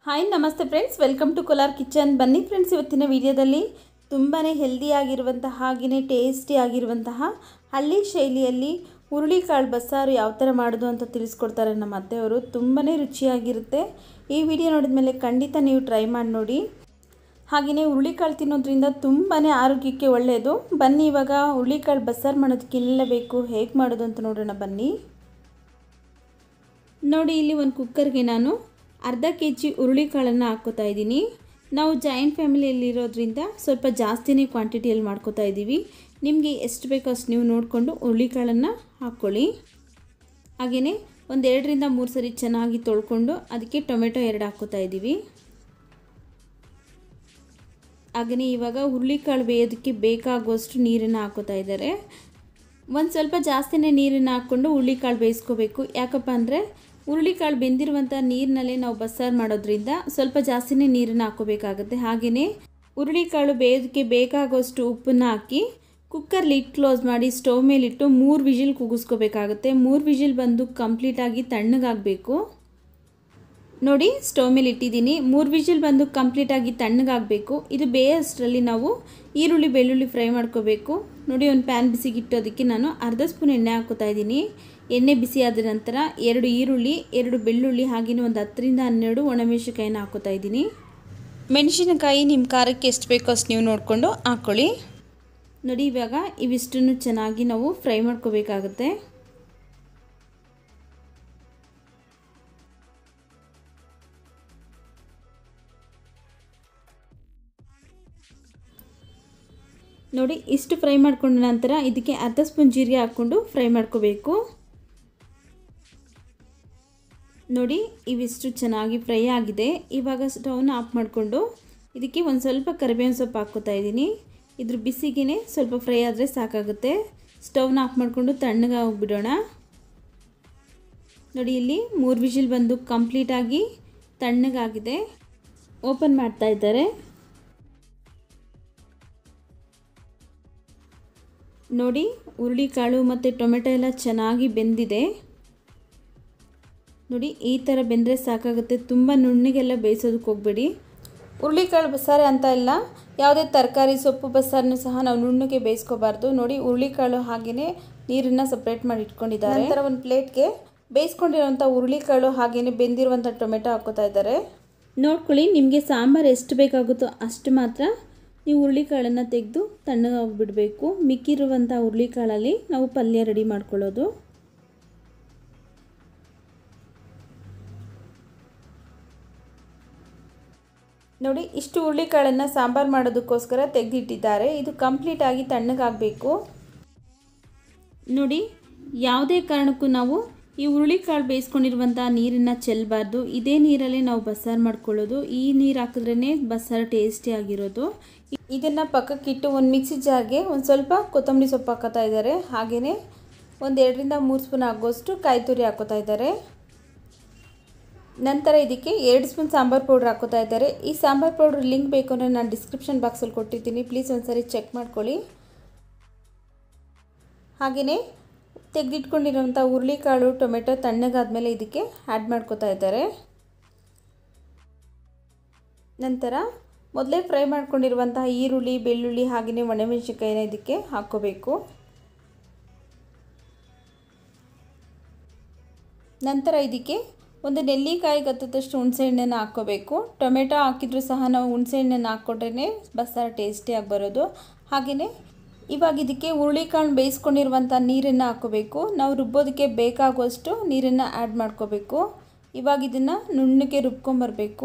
hi ನಮಸ್ತೆ friends welcome to Kolar kitchen ಬನ್ನಿ friends ಇವತ್ತಿನ ವಿಡಿಯೋದಲ್ಲಿ ತುಂಬಾ ಹೆಲ್ದಿಯಾಗಿರುವಂತಹ ಹಾಗೆಯೇ ಟೇಸ್ಟಿ ಆಗಿರುವಂತಹ ಹಳ್ಳಿ ಶೈಲಿಯಲ್ಲಿ ಹುರುಳಿಕಾಳು ಬಸ್ಸಾರು ಯಾವ ಥರ ಮಾಡೋದು ಅಂತ ತಿಳಿಸ್ಕೊಡ್ತಾರೆ ನಮ್ಮ ಅತ್ತೆಯವರು ತುಂಬಾ ರುಚಿಯಾಗಿರುತ್ತೆ ಈ ವಿಡಿಯೋ ನೋಡಿದ ಮೇಲೆ ಖಂಡಿತ ನೀವು ಟ್ರೈ ಮಾಡಿ ನೋಡಿ ಹಾಗೆಯೇ ಹುರುಳಿಕಾಳು ತಿನ್ನೋದ್ರಿಂದ ತುಂಬಾ ಆರೋಗ್ಯಕ್ಕೆ ಒಳ್ಳೆಯದು ಬನ್ನಿ ಇವಾಗ ಹುರುಳಿಕಾಳು ಬಸ್ಸಾರು ಮಾಡೋದಕ್ಕೆ ಏನೆಲ್ಲ ಬೇಕು ಹೇಗೆ ಮಾಡೋದು ಅಂತ ನೋಡೋಣ ಬನ್ನಿ ನೋಡಿ ಇಲ್ಲಿ ಒಂದು ಕುಕ್ಕರ್ಗೆ ನಾನು ಅರ್ಧ ಕೆ ಜಿ ಹುರುಳಿಕಾಳನ್ನು ಹಾಕ್ಕೋತಾ ಇದ್ದೀನಿ ನಾವು ಜಾಯಿಂಟ್ ಫ್ಯಾಮಿಲಿಯಲ್ಲಿರೋದ್ರಿಂದ ಸ್ವಲ್ಪ ಜಾಸ್ತಿನೇ ಕ್ವಾಂಟಿಟಿಯಲ್ಲಿ ಮಾಡ್ಕೋತಾ ಇದ್ದೀವಿ ನಿಮಗೆ ಎಷ್ಟು ಬೇಕೋ ಅಷ್ಟು ನೀವು ನೋಡಿಕೊಂಡು ಹುರುಳಿಕಾಳನ್ನು ಹಾಕ್ಕೊಳ್ಳಿ ಹಾಗೆಯೇ ಒಂದು ಎರಡರಿಂದ ಮೂರು ಸರಿ ಚೆನ್ನಾಗಿ ತೊಳ್ಕೊಂಡು ಅದಕ್ಕೆ ಟೊಮೆಟೊ ಎರಡು ಹಾಕ್ಕೋತಾ ಇದ್ದೀವಿ ಹಾಗೆಯೇ ಇವಾಗ ಹುರುಳಿಕಾಳು ಬೇಯೋದಕ್ಕೆ ಬೇಕಾಗುವಷ್ಟು ನೀರನ್ನು ಹಾಕೋತಾ ಇದ್ದಾರೆ ಒಂದು ಸ್ವಲ್ಪ ಜಾಸ್ತಿನೇ ನೀರನ್ನು ಹಾಕ್ಕೊಂಡು ಹುರುಳಿಕಾಳು ಬೇಯಿಸ್ಕೋಬೇಕು ಯಾಕಪ್ಪ ಅಂದರೆ ಹುರುಳಿಕಾಳು ಬೆಂದಿರುವಂಥ ನೀರಿನಲ್ಲೇ ನಾವು ಬಸ್ಸಾರು ಮಾಡೋದ್ರಿಂದ ಸ್ವಲ್ಪ ಜಾಸ್ತಿನೇ ನೀರನ್ನು ಹಾಕೋಬೇಕಾಗುತ್ತೆ ಹಾಗೆಯೇ ಹುರುಳಿಕಾಳು ಬೇಯೋದಕ್ಕೆ ಬೇಕಾಗುವಷ್ಟು ಉಪ್ಪನ್ನು ಹಾಕಿ ಕುಕ್ಕರ್ ಲಿಡ್ ಕ್ಲೋಸ್ ಮಾಡಿ ಸ್ಟವ್ ಮೇಲಿಟ್ಟು ಮೂರು ವಿಜಿಲ್ ಕೂಗಿಸ್ಕೋಬೇಕಾಗುತ್ತೆ ಮೂರು ವಿಜಿಲ್ ಬಂದು ಕಂಪ್ಲೀಟಾಗಿ ತಣ್ಣಗಾಗಬೇಕು ನೋಡಿ ಸ್ಟವ್ ಮೇಲೆ ಇಟ್ಟಿದ್ದೀನಿ ಮೂರು ವಿಜಿಲ್ ಬಂದು ಕಂಪ್ಲೀಟಾಗಿ ತಣ್ಣಗಾಗಬೇಕು ಇದು ಬೇಯೋಷ್ಟರಲ್ಲಿ ನಾವು ಈರುಳ್ಳಿ ಬೆಳ್ಳುಳ್ಳಿ ಫ್ರೈ ಮಾಡ್ಕೋಬೇಕು ನೋಡಿ ಒಂದು ಪ್ಯಾನ್ ಬಿಸಿಗೆ ಇಟ್ಟೋದಕ್ಕೆ ನಾನು ಅರ್ಧ ಸ್ಪೂನ್ ಎಣ್ಣೆ ಹಾಕೋತಾ ಇದ್ದೀನಿ ಎಣ್ಣೆ ಬಿಸಿ ಆದ ನಂತರ ಎರಡು ಈರುಳ್ಳಿ ಎರಡು ಬೆಳ್ಳುಳ್ಳಿ ಹಾಗೆಯೇ ಒಂದು ಹತ್ತರಿಂದ ಹನ್ನೆರಡು ಒಣಮೆಣಸಿನ್ಕಾಯಿನ ಹಾಕೋತಾ ಇದ್ದೀನಿ ಮೆಣಸಿನಕಾಯಿ ನಿಮ್ಮ ಖಾರಕ್ಕೆ ಎಷ್ಟು ಬೇಕೋ ಅಷ್ಟು ನೀವು ನೋಡಿಕೊಂಡು ಹಾಕ್ಕೊಳ್ಳಿ ನೋಡಿ ಇವಾಗ ಇವಿಷ್ಟನ್ನು ಚೆನ್ನಾಗಿ ನಾವು ಫ್ರೈ ಮಾಡ್ಕೋಬೇಕಾಗುತ್ತೆ ನೋಡಿ ಇಷ್ಟು ಫ್ರೈ ಮಾಡ್ಕೊಂಡ ನಂತರ ಇದಕ್ಕೆ ಅರ್ಧ ಸ್ಪೂನ್ ಜೀರಿಗೆ ಹಾಕ್ಕೊಂಡು ಫ್ರೈ ಮಾಡ್ಕೋಬೇಕು ನೋಡಿ ಇವಿಷ್ಟು ಚೆನ್ನಾಗಿ ಫ್ರೈ ಆಗಿದೆ ಇವಾಗ ಸ್ಟವ್ನ ಆಫ್ ಮಾಡಿಕೊಂಡು ಇದಕ್ಕೆ ಒಂದು ಸ್ವಲ್ಪ ಕರಿಬೇವಿನ ಸೊಪ್ಪು ಹಾಕ್ಕೋತಾ ಇದ್ದೀನಿ ಇದ್ರ ಬಿಸಿಗೆ ಸ್ವಲ್ಪ ಫ್ರೈ ಆದರೆ ಸಾಕಾಗುತ್ತೆ ಸ್ಟವ್ನ ಆಫ್ ಮಾಡಿಕೊಂಡು ತಣ್ಣಗೆ ಹೋಗ್ಬಿಡೋಣ ನೋಡಿ ಇಲ್ಲಿ ಮೂರು ವಿಷಿಲ್ ಬಂದು ಕಂಪ್ಲೀಟಾಗಿ ತಣ್ಣಗಾಗಿದೆ ಓಪನ್ ಮಾಡ್ತಾ ಇದ್ದಾರೆ ನೋಡಿ ಹುರುಳಿಕಾಳು ಮತ್ತು ಟೊಮೆಟೊ ಎಲ್ಲ ಚೆನ್ನಾಗಿ ಬೆಂದಿದೆ ನೋಡಿ ಈ ಥರ ಬೆಂದರೆ ಸಾಕಾಗುತ್ತೆ ತುಂಬ ನುಣ್ಣಗೆಲ್ಲ ಬೇಯಿಸೋದಕ್ಕೆ ಹೋಗಬೇಡಿ ಹುರುಳಿಕಾಳು ಬಸ್ಸಾರೆ ಅಂತ ಇಲ್ಲ ಯಾವುದೇ ತರಕಾರಿ ಸೊಪ್ಪು ಬಸ್ಸಾರನ್ನು ಸಹ ನಾವು ನುಣ್ಣಗೆ ಬೇಯಿಸ್ಕೋಬಾರ್ದು ನೋಡಿ ಹುರುಳಿಕಾಳು ಹಾಗೆಯೇ ನೀರನ್ನು ಸಪ್ರೇಟ್ ಮಾಡಿ ಇಟ್ಕೊಂಡಿದ್ದಾರೆ ನಂತರ ಒಂದು ಪ್ಲೇಟ್ಗೆ ಬೇಯಿಸ್ಕೊಂಡಿರೋಂಥ ಹುರುಳಿಕಾಳು ಹಾಗೆಯೇ ಬೆಂದಿರುವಂಥ ಟೊಮೆಟೊ ಹಾಕೋತಾ ಇದ್ದಾರೆ ನೋಡ್ಕೊಳ್ಳಿ ನಿಮಗೆ ಸಾಂಬಾರು ಎಷ್ಟು ಬೇಕಾಗುತ್ತೋ ಅಷ್ಟು ಮಾತ್ರ ನೀವು ಹುರುಳಿಕಾಳನ್ನು ತೆಗೆದು ತಣ್ಣಗಾಗಿ ಬಿಡಬೇಕು ಮಿಕ್ಕಿರುವಂಥ ಹುರುಳಿಕಾಳಲ್ಲಿ ನಾವು ಪಲ್ಯ ರೆಡಿ ಮಾಡ್ಕೊಳ್ಳೋದು ನೋಡಿ ಇಷ್ಟು ಹುರುಳಿಕಾಳನ್ನು ಸಾಂಬಾರು ಮಾಡೋದಕ್ಕೋಸ್ಕರ ತೆಗೆದಿಟ್ಟಿದ್ದಾರೆ ಇದು ಕಂಪ್ಲೀಟಾಗಿ ತಣ್ಣಗಾಗಬೇಕು ನೋಡಿ ಯಾವುದೇ ಕಾರಣಕ್ಕೂ ನಾವು ಈ ಹುರುಳಿಕಾಳು ಬೇಯಿಸ್ಕೊಂಡಿರುವಂಥ ನೀರನ್ನು ಚೆಲ್ಲಬಾರ್ದು ಇದೇ ನೀರಲ್ಲೇ ನಾವು ಬಸ್ಸಾರು ಮಾಡ್ಕೊಳ್ಳೋದು ಈ ನೀರು ಹಾಕಿದ್ರೇ ಬಸ್ಸಾರು ಟೇಸ್ಟಿ ಆಗಿರೋದು ಇದನ್ನು ಪಕ್ಕಕ್ಕಿಟ್ಟು ಒಂದು ಮಿಕ್ಸಿ ಜಾರ್ಗೆ ಒಂದು ಸ್ವಲ್ಪ ಕೊತ್ತಂಬರಿ ಸೊಪ್ಪು ಹಾಕೋತಾ ಇದ್ದಾರೆ ಹಾಗೆಯೇ ಒಂದು ಎರಡರಿಂದ ಮೂರು ಸ್ಪೂನ್ ಆಗೋಷ್ಟು ಕಾಯಿ ತುರಿ ಹಾಕೋತಾ ಇದ್ದಾರೆ ನಂತರ ಇದಕ್ಕೆ ಎರಡು ಸ್ಪೂನ್ ಸಾಂಬಾರು ಪೌಡ್ರ್ ಹಾಕೋತಾ ಇದ್ದಾರೆ ಈ ಸಾಂಬಾರು ಪೌಡ್ರ್ ಲಿಂಕ್ ಬೇಕು ಅಂದರೆ ನಾನು ಡಿಸ್ಕ್ರಿಪ್ಷನ್ ಬಾಕ್ಸಲ್ಲಿ ಕೊಟ್ಟಿರ್ತೀನಿ ಪ್ಲೀಸ್ ಒಂದ್ಸರಿ ಚೆಕ್ ಮಾಡ್ಕೊಳ್ಳಿ ಹಾಗೆಯೇ ತೆಗೆದಿಟ್ಕೊಂಡಿರೋಂಥ ಹುರುಳಿಕಾಳು ಟೊಮೆಟೊ ತಣ್ಣಗಾದ್ಮೇಲೆ ಇದಕ್ಕೆ ಆ್ಯಡ್ ಮಾಡ್ಕೋತಾ ಇದ್ದಾರೆ ನಂತರ ಮೊದಲೇ ಫ್ರೈ ಮಾಡ್ಕೊಂಡಿರುವಂತಹ ಈರುಳ್ಳಿ ಬೆಳ್ಳುಳ್ಳಿ ಹಾಗೆಯೇ ಒಣಮೆಣಸಿನ್ಕಾಯಿನ ಇದಕ್ಕೆ ಹಾಕ್ಕೋಬೇಕು ನಂತರ ಇದಕ್ಕೆ ಒಂದು ನೆಲ್ಲಿಕಾಯಿ ಗತ್ತದಷ್ಟು ಹುಣಸೆಹಣ್ಣನ್ನು ಹಾಕ್ಕೋಬೇಕು ಟೊಮೆಟೊ ಹಾಕಿದರೂ ಸಹ ನಾವು ಹುಣಸೆಹಣ್ಣನ್ನು ಹಾಕ್ಕೊಟ್ರೇ ಬಸ್ಸಾರು ಟೇಸ್ಟಿಯಾಗಿ ಬರೋದು ಹಾಗೆಯೇ ಇವಾಗ ಇದಕ್ಕೆ ಹುರುಳಿಕಾಳು ಬೇಯಿಸ್ಕೊಂಡಿರುವಂಥ ನೀರನ್ನು ಹಾಕ್ಕೋಬೇಕು ನಾವು ರುಬ್ಬೋದಕ್ಕೆ ಬೇಕಾಗುವಷ್ಟು ನೀರನ್ನು ಆ್ಯಡ್ ಮಾಡ್ಕೋಬೇಕು ಇವಾಗ ಇದನ್ನು ನುಣ್ಣಗೆ ರುಬ್ಕೊಂಬರ್ಬೇಕು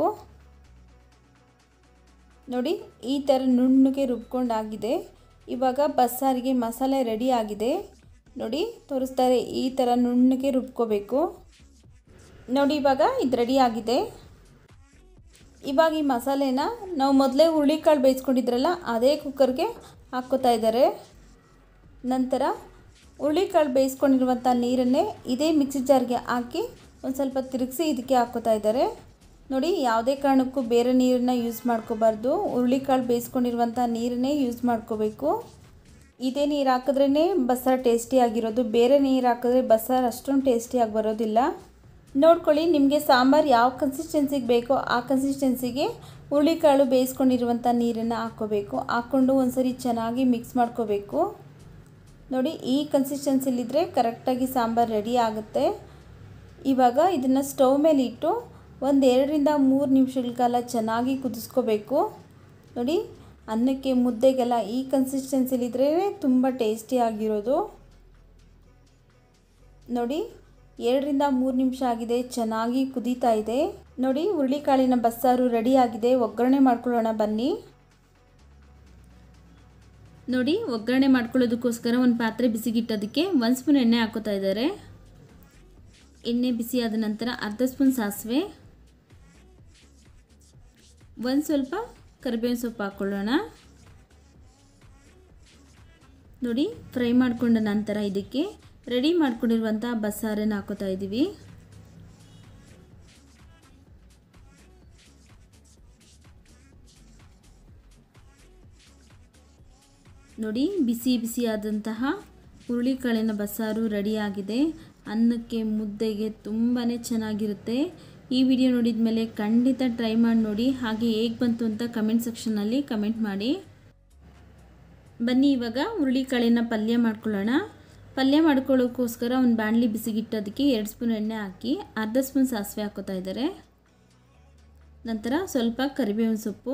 ನೋಡಿ ಈ ಥರ ನುಣ್ಣಗೆ ರುಬ್ಕೊಂಡಾಗಿದೆ ಇವಾಗ ಬಸ್ಸಾರಿಗೆ ಮಸಾಲೆ ರೆಡಿ ಆಗಿದೆ ನೋಡಿ ತೋರಿಸ್ತಾರೆ ಈ ಥರ ನುಣ್ಣಗೆ ರುಬ್ಕೋಬೇಕು ನೋಡಿ ಇವಾಗ ಇದು ರೆಡಿ ಆಗಿದೆ ಇವಾಗ ಈ ಮಸಾಲೆನ ನಾವು ಮೊದಲೇ ಹುರುಳಿಕಾಳು ಬೇಯಿಸ್ಕೊಂಡಿದ್ರಲ್ಲ ಅದೇ ಕುಕ್ಕರ್ಗೆ ಹಾಕ್ಕೋತಾ ಇದ್ದಾರೆ ನಂತರ ಹುರುಳಿಕಾಳು ಬೇಯಿಸ್ಕೊಂಡಿರುವಂಥ ನೀರನ್ನೇ ಇದೇ ಮಿಕ್ಸಿ ಜಾರ್ಗೆ ಹಾಕಿ ಒಂದು ಸ್ವಲ್ಪ ತಿರುಗಿಸಿ ಇದಕ್ಕೆ ಹಾಕ್ಕೋತಾ ಇದ್ದಾರೆ ನೋಡಿ ಯಾವುದೇ ಕಾರಣಕ್ಕೂ ಬೇರೆ ನೀರನ್ನು ಯೂಸ್ ಮಾಡ್ಕೋಬಾರ್ದು ಹುರುಳಿಕಾಳು ಬೇಯಿಸ್ಕೊಂಡಿರುವಂಥ ನೀರನ್ನೇ ಯೂಸ್ ಮಾಡ್ಕೋಬೇಕು ಇದೇ ನೀರು ಹಾಕಿದ್ರೇ ಬಸ್ಸಾರು ಟೇಸ್ಟಿಯಾಗಿರೋದು ಬೇರೆ ನೀರು ಹಾಕಿದ್ರೆ ಬಸ್ಸಾರು ಅಷ್ಟೊಂದು ಟೇಸ್ಟಿಯಾಗಿ ಬರೋದಿಲ್ಲ ನೋಡ್ಕೊಳ್ಳಿ ನಿಮಗೆ ಸಾಂಬಾರು ಯಾವ ಕನ್ಸಿಸ್ಟೆನ್ಸಿಗೆ ಬೇಕೋ ಆ ಕನ್ಸಿಸ್ಟೆನ್ಸಿಗೆ ಹುರುಳಿಕಾಳು ಬೇಯಿಸ್ಕೊಂಡಿರುವಂಥ ನೀರನ್ನು ಹಾಕ್ಕೋಬೇಕು ಹಾಕ್ಕೊಂಡು ಒಂದ್ಸರಿ ಚೆನ್ನಾಗಿ ಮಿಕ್ಸ್ ಮಾಡ್ಕೋಬೇಕು ನೋಡಿ ಈ ಕನ್ಸಿಸ್ಟೆನ್ಸಿಲಿದ್ದರೆ ಕರೆಕ್ಟಾಗಿ ಸಾಂಬಾರು ರೆಡಿ ಆಗುತ್ತೆ ಇವಾಗ ಇದನ್ನು ಸ್ಟವ್ ಮೇಲೆ ಇಟ್ಟು ಒಂದು ಎರಡರಿಂದ ಮೂರು ನಿಮಿಷಗಳ ಕಾಲ ಚೆನ್ನಾಗಿ ಕುದಿಸ್ಕೋಬೇಕು ನೋಡಿ ಅನ್ನಕ್ಕೆ ಮುದ್ದೆಗೆಲ್ಲ ಈ ಕನ್ಸಿಸ್ಟೆನ್ಸಿಲಿದ್ರೇ ತುಂಬ ಟೇಸ್ಟಿಯಾಗಿರೋದು ನೋಡಿ ಎರಡರಿಂದ ಮೂರು ನಿಮಿಷ ಆಗಿದೆ ಚೆನ್ನಾಗಿ ಕುದೀತಾ ಇದೆ ನೋಡಿ ಹುರುಳಿಕಾಳಿನ ಬಸ್ಸಾರು ರೆಡಿ ಆಗಿದೆ ಒಗ್ಗರಣೆ ಮಾಡ್ಕೊಳ್ಳೋಣ ಬನ್ನಿ ನೋಡಿ ಒಗ್ಗರಣೆ ಮಾಡ್ಕೊಳ್ಳೋದಕ್ಕೋಸ್ಕರ ಒಂದು ಪಾತ್ರೆ ಬಿಸಿಗಿಟ್ಟೋದಕ್ಕೆ ಒಂದು ಸ್ಪೂನ್ ಎಣ್ಣೆ ಹಾಕೋತಾ ಇದ್ದಾರೆ ಎಣ್ಣೆ ಬಿಸಿ ಆದ ನಂತರ ಅರ್ಧ ಸ್ಪೂನ್ ಸಾಸಿವೆ ಒಂದು ಸ್ವಲ್ಪ ಕರಿಬೇವಿನ ಸೊಪ್ಪು ಹಾಕ್ಕೊಳ್ಳೋಣ ನೋಡಿ ಫ್ರೈ ಮಾಡಿಕೊಂಡ ನಂತರ ಇದಕ್ಕೆ ರೆಡಿ ಮಾಡ್ಕೊಂಡಿರುವಂಥ ಬಸ್ಸಾರನ್ನು ಹಾಕೋತಾ ಇದ್ದೀವಿ ನೋಡಿ ಬಿಸಿ ಬಿಸಿಯಾದಂತಹ ಹುರುಳಿಕಾಳಿನ ಬಸ್ಸಾರು ರೆಡಿಯಾಗಿದೆ ಅನ್ನಕ್ಕೆ ಮುದ್ದೆಗೆ ತುಂಬಾ ಚೆನ್ನಾಗಿರುತ್ತೆ ಈ ವಿಡಿಯೋ ನೋಡಿದ ಮೇಲೆ ಖಂಡಿತ ಟ್ರೈ ಮಾಡಿ ನೋಡಿ ಹಾಗೆ ಹೇಗೆ ಬಂತು ಅಂತ ಕಮೆಂಟ್ ಸೆಕ್ಷನಲ್ಲಿ ಕಮೆಂಟ್ ಮಾಡಿ ಬನ್ನಿ ಇವಾಗ ಹುರುಳಿಕಾಳಿನ ಪಲ್ಯ ಮಾಡ್ಕೊಳ್ಳೋಣ ಪಲ್ಯ ಮಾಡ್ಕೊಳ್ಳೋಕ್ಕೋಸ್ಕರ ಒಂದು ಬಾಣಲಿ ಬಿಸಿಗಿಟ್ಟೋದಕ್ಕೆ ಎರಡು ಸ್ಪೂನ್ ಎಣ್ಣೆ ಹಾಕಿ ಅರ್ಧ ಸ್ಪೂನ್ ಸಾಸಿವೆ ಹಾಕೋತಾ ಇದ್ದಾರೆ ನಂತರ ಸ್ವಲ್ಪ ಕರಿಬೇವಿನ ಸೊಪ್ಪು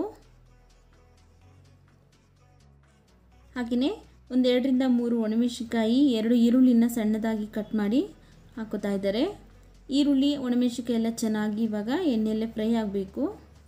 ಹಾಗೆಯೇ ಒಂದು ಎರಡರಿಂದ ಮೂರು ಒಣಮೆಣಸಿನ್ಕಾಯಿ ಎರಡು ಈರುಳ್ಳಿನ ಸಣ್ಣದಾಗಿ ಕಟ್ ಮಾಡಿ ಹಾಕೋತಾ ಇದ್ದಾರೆ ಈರುಳ್ಳಿ ಒಣಮೆಣಸಿನ್ಕಾಯಿ ಎಲ್ಲ ಚೆನ್ನಾಗಿ ಇವಾಗ ಎಣ್ಣೆಯಲ್ಲೇ ಫ್ರೈ ಆಗಬೇಕು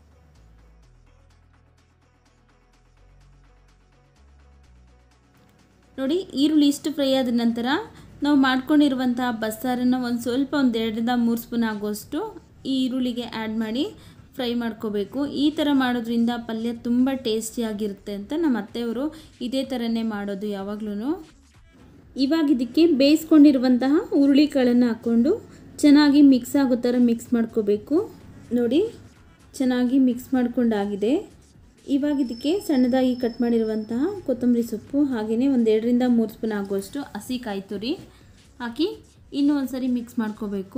ನೋಡಿ ಈರುಳ್ಳಿ ಇಷ್ಟು ಫ್ರೈ ಆದ ನಂತರ ನಾವು ಮಾಡ್ಕೊಂಡಿರುವಂತಹ ಬಸ್ಸಾರನ್ನು ಒಂದು ಸ್ವಲ್ಪ ಒಂದು ಎರಡರಿಂದ ಮೂರು ಸ್ಪೂನ್ ಆಗುವಷ್ಟು ಈ ಈರುಳ್ಳಿಗೆ ಆ್ಯಡ್ ಮಾಡಿ ಫ್ರೈ ಮಾಡ್ಕೋಬೇಕು ಈ ಥರ ಮಾಡೋದ್ರಿಂದ ಪಲ್ಯ ತುಂಬ ಟೇಸ್ಟಿಯಾಗಿರುತ್ತೆ ಅಂತ ನಮ್ಮ ಅತ್ತೆಯವರು ಇದೇ ಥರನೇ ಮಾಡೋದು ಯಾವಾಗಲೂ ಇವಾಗ ಇದಕ್ಕೆ ಬೇಯಿಸ್ಕೊಂಡಿರುವಂತಹ ಹುರುಳಿಕಾಳನ್ನು ಹಾಕ್ಕೊಂಡು ಚೆನ್ನಾಗಿ ಮಿಕ್ಸ್ ಆಗೋ ಥರ ಮಿಕ್ಸ್ ಮಾಡ್ಕೋಬೇಕು ನೋಡಿ ಚೆನ್ನಾಗಿ ಮಿಕ್ಸ್ ಮಾಡ್ಕೊಂಡಾಗಿದೆ ಇವಾಗ ಇದಕ್ಕೆ ಸಣ್ಣದಾಗಿ ಕಟ್ ಮಾಡಿರುವಂತಹ ಕೊತ್ತಂಬರಿ ಸೊಪ್ಪು ಹಾಗೆಯೇ ಒಂದು ಎರಡರಿಂದ ಮೂರು ಸ್ಪೂನ್ ಆಗುವಷ್ಟು ಹಸಿ ಕಾಯಿ ತುರಿ ಹಾಕಿ ಇನ್ನೂ ಒಂದು ಸರಿ ಮಿಕ್ಸ್ ಮಾಡ್ಕೋಬೇಕು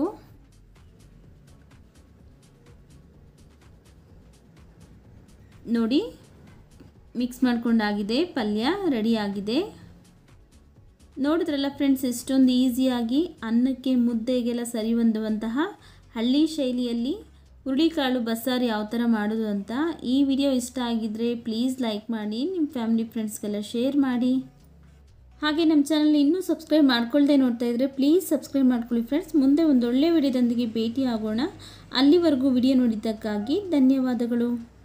ನೋಡಿ ಮಿಕ್ಸ್ ಮಾಡ್ಕೊಂಡಾಗಿದೆ ಪಲ್ಯ ರೆಡಿಯಾಗಿದೆ ನೋಡಿದ್ರಲ್ಲ ಫ್ರೆಂಡ್ಸ್ ಎಷ್ಟೊಂದು ಈಸಿಯಾಗಿ ಅನ್ನಕ್ಕೆ ಮುದ್ದೆಗೆಲ್ಲ ಸರಿ ಹೊಂದುವಂತಹ ಹಳ್ಳಿ ಶೈಲಿಯಲ್ಲಿ ಹುರುಳಿಕಾಳು ಬಸ್ಸಾರು ಯಾವ ಥರ ಮಾಡೋದು ಅಂತ ಈ ವಿಡಿಯೋ ಇಷ್ಟ ಆಗಿದ್ದರೆ ಪ್ಲೀಸ್ ಲೈಕ್ ಮಾಡಿ ನಿಮ್ಮ ಫ್ಯಾಮಿಲಿ ಫ್ರೆಂಡ್ಸ್ಗೆಲ್ಲ ಶೇರ್ ಮಾಡಿ ಹಾಗೆ ನಮ್ಮ ಚಾನಲ್ ಇನ್ನೂ ಸಬ್ಸ್ಕ್ರೈಬ್ ಮಾಡ್ಕೊಳ್ದೆ ನೋಡ್ತಾ ಇದ್ದರೆ ಪ್ಲೀಸ್ ಸಬ್ಸ್ಕ್ರೈಬ್ ಮಾಡ್ಕೊಳ್ಳಿ ಫ್ರೆಂಡ್ಸ್ ಮುಂದೆ ಒಂದು ಒಳ್ಳೆಯ ವಿಡಿಯೋದೊಂದಿಗೆ ಭೇಟಿ ಆಗೋಣ ಅಲ್ಲಿವರೆಗೂ ವಿಡಿಯೋ ನೋಡಿದ್ದಕ್ಕಾಗಿ ಧನ್ಯವಾದಗಳು